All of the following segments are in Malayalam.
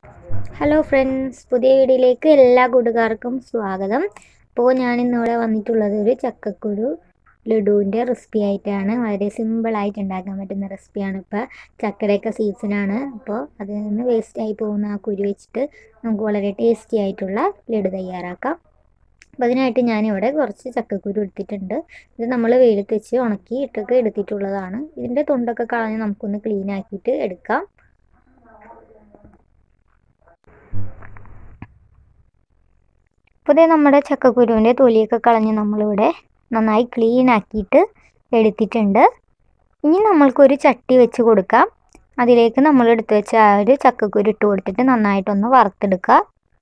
ഹലോ ഫ്രണ്ട്സ് പുതിയ വീഡിയോയിലേക്ക് എല്ലാ കൂട്ടുകാർക്കും സ്വാഗതം അപ്പോൾ ഞാൻ ഇന്നിവിടെ വന്നിട്ടുള്ളത് ഒരു ചക്കക്കുരു ലഡുവിൻ്റെ റെസിപ്പി ആയിട്ടാണ് വളരെ സിമ്പിളായിട്ട് ഉണ്ടാക്കാൻ പറ്റുന്ന റെസിപ്പിയാണ് ഇപ്പോൾ ചക്കയുടെയൊക്കെ സീസണാണ് അപ്പോൾ അതിൽ നിന്ന് വേസ്റ്റ് ആയി പോകുന്ന ആ കുരു വെച്ചിട്ട് നമുക്ക് വളരെ ടേസ്റ്റി ആയിട്ടുള്ള ലഡു തയ്യാറാക്കാം അപ്പോൾ അതിനായിട്ട് ഞാനിവിടെ കുറച്ച് ചക്കക്കുരു എടുത്തിട്ടുണ്ട് ഇത് നമ്മൾ വെയിലത്ത് വെച്ച് ഉണക്കി ഇട്ടൊക്കെ എടുത്തിട്ടുള്ളതാണ് ഇതിൻ്റെ തൊണ്ടൊക്കെ കളഞ്ഞ് നമുക്കൊന്ന് ക്ലീൻ ആക്കിയിട്ട് എടുക്കാം അപ്പോൾ ഇതേ നമ്മുടെ ചക്കക്കുരുവിൻ്റെ തൊലിയൊക്കെ കളഞ്ഞ് നമ്മളിവിടെ നന്നായി ക്ലീൻ ആക്കിയിട്ട് എടുത്തിട്ടുണ്ട് ഇനി നമ്മൾക്കൊരു ചട്ടി വെച്ച് കൊടുക്കാം അതിലേക്ക് നമ്മൾ എടുത്ത് വെച്ച ആ ഒരു ചക്കക്കുരു ഇട്ട് കൊടുത്തിട്ട് നന്നായിട്ടൊന്ന് വറുത്തെടുക്കുക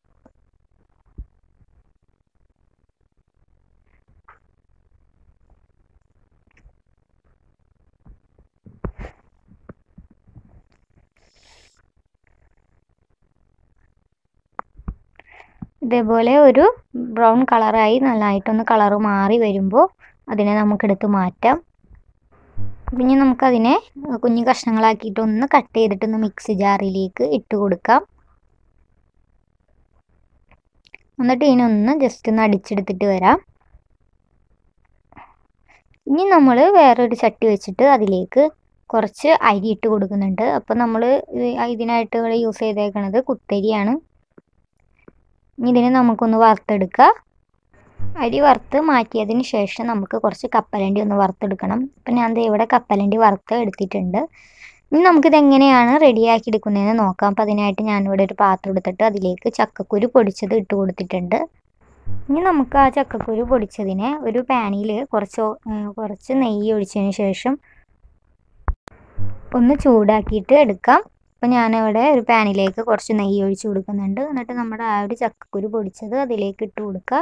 ഇതേപോലെ ഒരു ബ്രൗൺ കളറായി നല്ലതായിട്ടൊന്ന് കളറ് മാറി വരുമ്പോൾ അതിനെ നമുക്കെടുത്ത് മാറ്റാം പിന്നെ നമുക്കതിനെ കുഞ്ഞു കഷ്ണങ്ങളാക്കിയിട്ട് ഒന്ന് കട്ട് ചെയ്തിട്ടൊന്ന് മിക്സി ജാറിലേക്ക് ഇട്ട് കൊടുക്കാം എന്നിട്ട് ഇതിനൊന്ന് ജസ്റ്റ് ഒന്ന് അടിച്ചെടുത്തിട്ട് വരാം ഇനി നമ്മൾ വേറൊരു ചട്ടി വെച്ചിട്ട് അതിലേക്ക് കുറച്ച് അരി ഇട്ട് കൊടുക്കുന്നുണ്ട് അപ്പോൾ നമ്മൾ ഇതിനായിട്ട് ഇവിടെ യൂസ് ചെയ്തേക്കണത് കുത്തരിയാണ് ഇനി ഇതിനെ നമുക്കൊന്ന് വറുത്തെടുക്കുക അരി വറുത്ത് മാറ്റിയതിന് ശേഷം നമുക്ക് കുറച്ച് കപ്പലണ്ടി ഒന്ന് വറുത്തെടുക്കണം അപ്പം ഞാൻ ഇവിടെ കപ്പലണ്ടി വറുത്ത് എടുത്തിട്ടുണ്ട് ഇനി നമുക്കിത് എങ്ങനെയാണ് റെഡിയാക്കി എടുക്കുന്നതെന്ന് നോക്കാം അപ്പം അതിനായിട്ട് ഞാനിവിടെ ഒരു പാത്രം എടുത്തിട്ട് അതിലേക്ക് ചക്കക്കുരു പൊടിച്ചത് ഇട്ട് കൊടുത്തിട്ടുണ്ട് ഇനി നമുക്ക് ആ ചക്കക്കുരു പൊടിച്ചതിനെ ഒരു പാനിൽ കുറച്ച് കുറച്ച് നെയ്യ് ഒഴിച്ചതിന് ശേഷം ഒന്ന് ചൂടാക്കിയിട്ട് എടുക്കാം അപ്പോൾ ഞാനിവിടെ ഒരു പാനിലേക്ക് കുറച്ച് നെയ്യ് ഒഴിച്ച് കൊടുക്കുന്നുണ്ട് എന്നിട്ട് നമ്മുടെ ആ ഒരു ചക്കക്കുരു പൊടിച്ചത് അതിലേക്ക് ഇട്ട് കൊടുക്കുക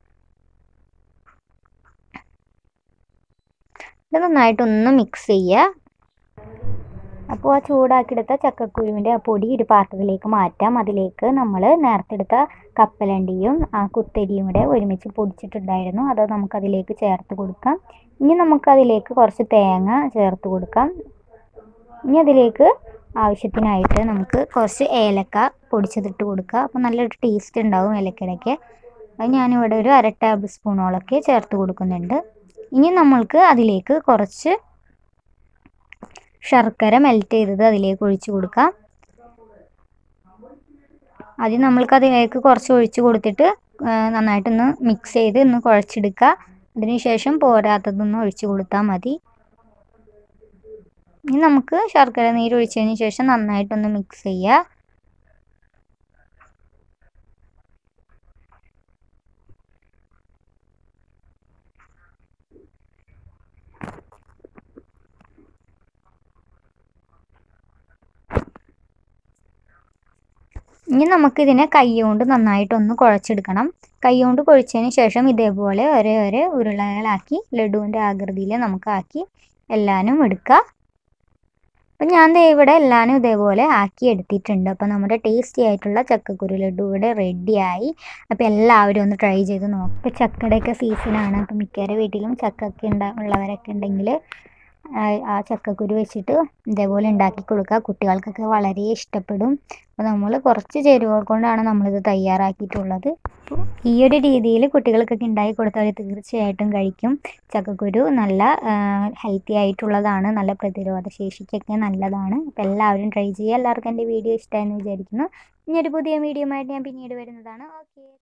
ഇത് നന്നായിട്ടൊന്ന് മിക്സ് ചെയ്യുക അപ്പോൾ ആ ചൂടാക്കിയെടുത്ത ചക്കക്കുരുവിൻ്റെ ആ പൊടി ഒരു പാത്രത്തിലേക്ക് മാറ്റാം അതിലേക്ക് നമ്മൾ നേരത്തെ എടുത്ത കപ്പലണ്ടിയും ആ കുത്തരിയും കൂടെ ഒരുമിച്ച് പൊടിച്ചിട്ടുണ്ടായിരുന്നു അത് നമുക്കതിലേക്ക് ചേർത്ത് കൊടുക്കാം ഇനി നമുക്കതിലേക്ക് കുറച്ച് തേങ്ങ ചേർത്ത് കൊടുക്കാം ഇനി അതിലേക്ക് ആവശ്യത്തിനായിട്ട് നമുക്ക് കുറച്ച് ഏലക്ക പൊടിച്ചതിട്ട് കൊടുക്കുക അപ്പോൾ നല്ലൊരു ടേസ്റ്റ് ഉണ്ടാവും ഏലക്കയുടെയൊക്കെ അത് ഞാനിവിടെ ഒരു അര ടേബിൾ സ്പൂണോളൊക്കെ ചേർത്ത് കൊടുക്കുന്നുണ്ട് ഇനി നമ്മൾക്ക് അതിലേക്ക് കുറച്ച് ശർക്കര മെൽറ്റ് ചെയ്തത് അതിലേക്ക് ഒഴിച്ച് കൊടുക്കാം ആദ്യം നമ്മൾക്ക് അതിലേക്ക് കുറച്ച് ഒഴിച്ച് കൊടുത്തിട്ട് നന്നായിട്ടൊന്ന് മിക്സ് ചെയ്ത് ഒന്ന് കുഴച്ചെടുക്കുക അതിനുശേഷം പോരാത്തതൊന്ന് ഒഴിച്ച് കൊടുത്താൽ മതി ഇനി നമുക്ക് ശർക്കര നീര് ഒഴിച്ചതിന് ശേഷം നന്നായിട്ടൊന്ന് മിക്സ് ചെയ്യുക ഇനി നമുക്കിതിനെ കൈകൊണ്ട് നന്നായിട്ടൊന്ന് കുഴച്ചെടുക്കണം കൈകൊണ്ട് കുഴച്ചതിന് ശേഷം ഇതേപോലെ ഒരേ ഒരേ ഉരുളകളാക്കി ലഡുവിൻ്റെ ആകൃതിയിൽ നമുക്ക് ആക്കി എല്ലാനും എടുക്കുക അപ്പം ഞാൻ ദേ ഇവിടെ എല്ലാനും ഇതേപോലെ ആക്കി എടുത്തിട്ടുണ്ട് അപ്പോൾ നമ്മുടെ ടേസ്റ്റി ആയിട്ടുള്ള ചക്കക്കുരു ലഡു ഇവിടെ റെഡിയായി അപ്പോൾ എല്ലാവരും ഒന്ന് ട്രൈ ചെയ്ത് നോക്കും ഇപ്പോൾ ചക്കയുടെയൊക്കെ സീസണാണ് അപ്പോൾ മിക്കവരുടെ വീട്ടിലും ചക്കൊക്കെ ഉണ്ട ഉള്ളവരൊക്കെ ഉണ്ടെങ്കിൽ ആ ചക്കക്കുരു വെച്ചിട്ട് ഇതേപോലെ ഉണ്ടാക്കി കൊടുക്കുക കുട്ടികൾക്കൊക്കെ വളരെ ഇഷ്ടപ്പെടും അപ്പോൾ നമ്മൾ കുറച്ച് ചേരുവകൾ കൊണ്ടാണ് നമ്മളിത് തയ്യാറാക്കിയിട്ടുള്ളത് ഈ ഒരു രീതിയിൽ കുട്ടികൾക്കൊക്കെ ഉണ്ടാക്കി കൊടുത്താൽ തീർച്ചയായിട്ടും കഴിക്കും ചക്കക്കുരു നല്ല ഹെൽത്തി ആയിട്ടുള്ളതാണ് നല്ല പ്രതിരോധ ശേഷിക്കൊക്കെ നല്ലതാണ് അപ്പോൾ എല്ലാവരും ട്രൈ ചെയ്യുക എല്ലാവർക്കും എൻ്റെ വീഡിയോ ഇഷ്ടമായെന്ന് വിചാരിക്കുന്നു ഇനി ഒരു പുതിയ വീഡിയോ ആയിട്ട് ഞാൻ പിന്നീട് വരുന്നതാണ് ഓക്കെ